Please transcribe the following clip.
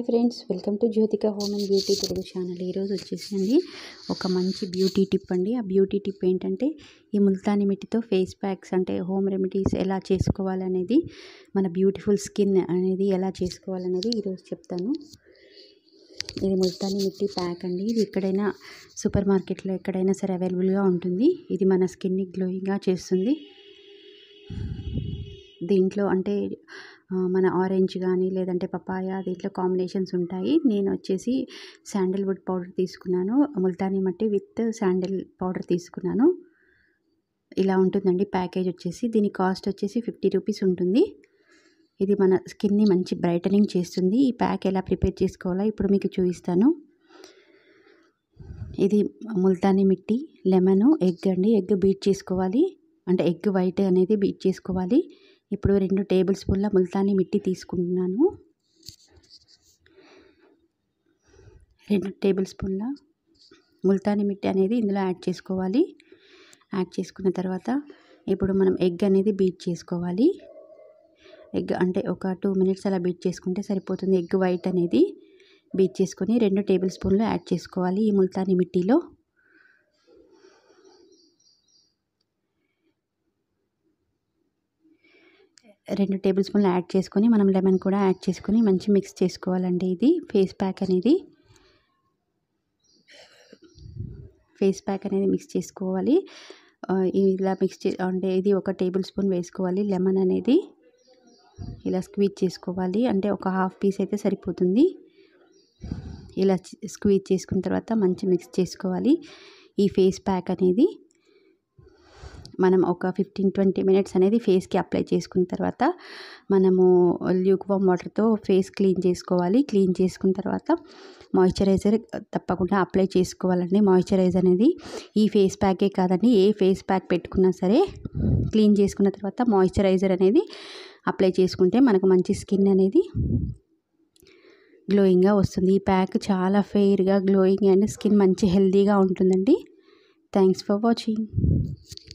hi friends welcome to Jyothika home and beauty Telugu channel ఈరోజు వచ్చేసి అండి ఒక మంచి బ్యూటీ టిప్ అండి ఆ బ్యూటీ టిప్ ఏంటంటే ఈ ముల్తాని మిట్టితో ఫేస్ ప్యాక్స్ అంటే హోమ్ రెమెడీస్ ఎలా చేసుకోవాలనేది మన బ్యూటిఫుల్ స్కిన్ అనేది ఎలా చేసుకోవాలనేది ఈరోజు చెప్తాను ఇది ముల్తాని మిట్టి ప్యాక్ అండి ఇది ఎక్కడైనా సూపర్ మార్కెట్లో ఎక్కడైనా సరే అవైలబుల్గా ఉంటుంది ఇది మన స్కిన్ని గ్లోయింగ్గా చేస్తుంది దీంట్లో అంటే ఆ, మన ఆరెంజ్ కానీ లేదంటే పపాయ దీంట్లో కాంబినేషన్స్ ఉంటాయి నేను వచ్చేసి శాండిల్వుడ్ పౌడర్ తీసుకున్నాను ముల్తానీ మట్టి విత్ శాండిల్ పౌడర్ తీసుకున్నాను ఇలా ఉంటుందండి ప్యాకేజ్ వచ్చేసి దీని కాస్ట్ వచ్చేసి ఫిఫ్టీ రూపీస్ ఉంటుంది ఇది మన స్కిన్ని మంచి బ్రైటనింగ్ చేస్తుంది ఈ ప్యాక్ ఎలా ప్రిపేర్ చేసుకోవాలో ఇప్పుడు మీకు చూపిస్తాను ఇది ముల్తానీ మిట్టి లెమన్ ఎగ్ అండి ఎగ్ బీట్ చేసుకోవాలి అంటే ఎగ్ వైట్ అనేది బీట్ చేసుకోవాలి ఇప్పుడు రెండు టేబుల్ స్పూన్ల ముల్తానీ మిట్టి తీసుకుంటున్నాను రెండు టేబుల్ స్పూన్ల ముల్తానీ మిట్టి అనేది ఇందులో యాడ్ చేసుకోవాలి యాడ్ చేసుకున్న తర్వాత ఇప్పుడు మనం ఎగ్ అనేది బీట్ చేసుకోవాలి ఎగ్ అంటే ఒక టూ మినిట్స్ అలా బీట్ చేసుకుంటే సరిపోతుంది ఎగ్ వైట్ అనేది బీట్ చేసుకొని రెండు టేబుల్ స్పూన్లు యాడ్ చేసుకోవాలి ఈ ముల్తానీ మిట్టిలో రెండు టేబుల్ స్పూన్లు యాడ్ చేసుకొని మనం లెమన్ కూడా యాడ్ చేసుకొని మంచి మిక్స్ చేసుకోవాలండి ఇది ఫేస్ ప్యాక్ అనేది ఫేస్ ప్యాక్ అనేది మిక్స్ చేసుకోవాలి ఆ, ఇలా మిక్స్ చే అంటే ఇది ఒక టేబుల్ స్పూన్ వేసుకోవాలి లెమన్ అనేది ఇలా స్క్వీజ్ చేసుకోవాలి అంటే ఒక హాఫ్ పీస్ అయితే సరిపోతుంది ఇలా స్క్వీజ్ చేసుకున్న తర్వాత మంచి మిక్స్ చేసుకోవాలి ఈ ఫేస్ ప్యాక్ అనేది మనం ఒక ఫిఫ్టీన్ ట్వంటీ మినిట్స్ అనేది ఫేస్కి అప్లై చేసుకున్న తర్వాత మనము ల్యూక్ వామ్ వాటర్తో ఫేస్ క్లీన్ చేసుకోవాలి క్లీన్ చేసుకున్న తర్వాత మాయిశ్చరైజర్ తప్పకుండా అప్లై చేసుకోవాలండి మాయిశ్చరైజర్ అనేది ఈ ఫేస్ ప్యాకే కాదండి ఏ ఫేస్ ప్యాక్ పెట్టుకున్నా సరే క్లీన్ చేసుకున్న తర్వాత మాయిశ్చరైజర్ అనేది అప్లై చేసుకుంటే మనకు మంచి స్కిన్ అనేది గ్లోయింగ్గా వస్తుంది ఈ ప్యాక్ చాలా ఫెయిర్గా గ్లోయింగ్ అండ్ స్కిన్ మంచి హెల్తీగా ఉంటుందండి థ్యాంక్స్ ఫర్ వాచింగ్